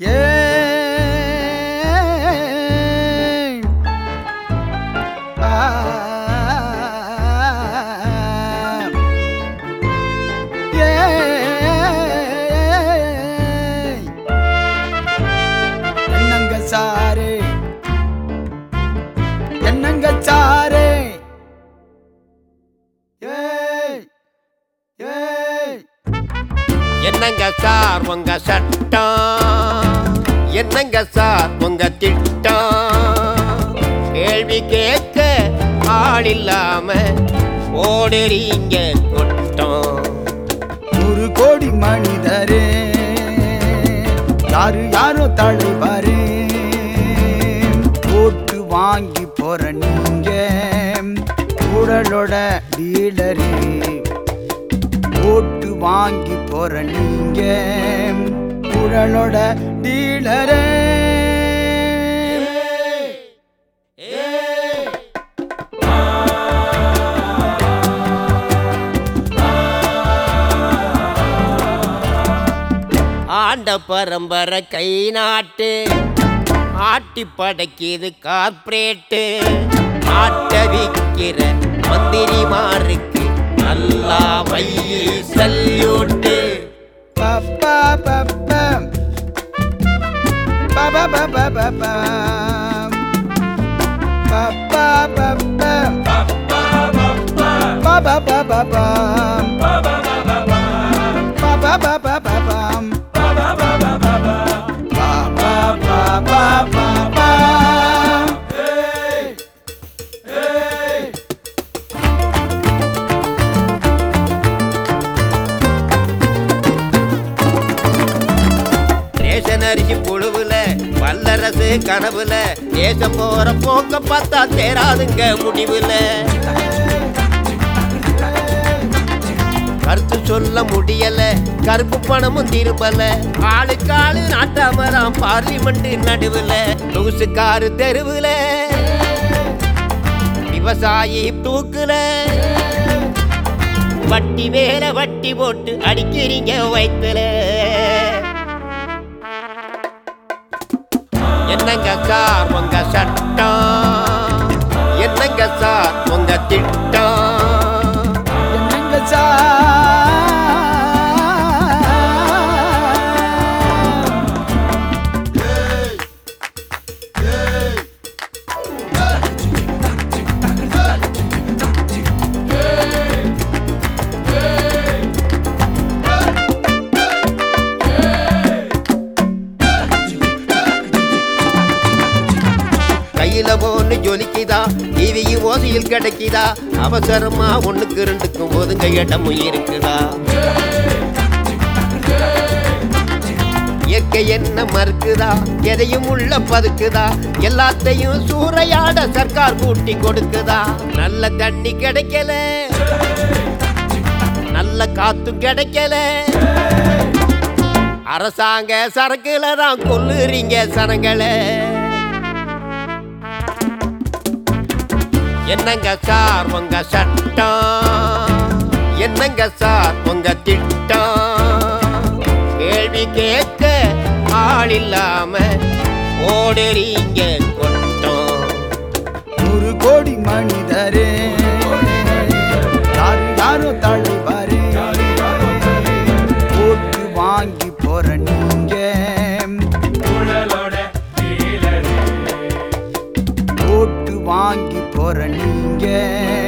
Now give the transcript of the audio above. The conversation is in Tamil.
ஏன் ஆ ஏன் என்னங்க சாரே என்னங்க சாரே ஏய் ஏய் என்னங்க சார் உங்க சட்டம் என்னங்க சார் உங்க திட்டம் கேள்வி கேட்க ஆள் இல்லாம ஓடுறீங்க கொட்டம் ஒரு கோடி மனிதரே யாரு யாரோ தலைவரே ஓட்டு வாங்கி போற நீங்க உடலோட டீலரே ஓட்டு வாங்கி போற நீங்க உடலோட டீலரே ஆண்ட பரம்பரை கை நாட்டு ஆட்டி படைக்குது கார்ப்பரேட்டு ஆட்ட விக்கிற மந்திரிமாருக்கு நல்லா வையி சல்யூட்டு பப்பா பப்பா பப்பா பப்பா பப்பா பப்பா பப்பா பப்பா பப்பா ரேஷன் அரிசி புழுவுல வல்லரசு கனவுல தேசம் போற போக்க பார்த்தா தேராதுங்க முடிவுல கருத்து சொல்ல முடியல கருப்பு பணமும் திரும்பல ஆளுக்காளு நாட்டாமராம் பார்லிமெண்ட் நடுவுல லூசுக்காரு தெருவுல விவசாயி தூக்குல வட்டி மேல வட்டி போட்டு அடிக்கிறீங்க வயித்துல என்னங்க சார் உங்க சட்டம் என்னங்க சார் உங்க திட்டம் என்னங்க சார் கையில போன்னு ஜொலிக்குதா டிவியும் ஓசையில் கிடைக்குதா அவசரமா ஒண்ணுக்கு ரெண்டுக்கும் ஒதுங்க இடமும் இருக்குதா இயற்கை என்ன மறுக்குதா எதையும் உள்ள பதுக்குதா எல்லாத்தையும் சூறையாட சர்க்கார் கூட்டி கொடுக்குதா நல்ல தண்ணி கிடைக்கல நல்ல காத்தும் கிடைக்கல அரசாங்க சரக்குல தான் கொல்லுறீங்க சனங்களை என்னங்க சார் உங்க சட்டம் என்னங்க சார் உங்க திட்டம் கேள்வி கேட்க ஆள் இல்லாம ஓடுறீங்க கொட்டம் ஒரு கோடி மனிதரே யாரு யாரோ தலைவரே ஓட்டு வாங்கி போற நீங்க ஓட்டு வாங்கி போற நீங்க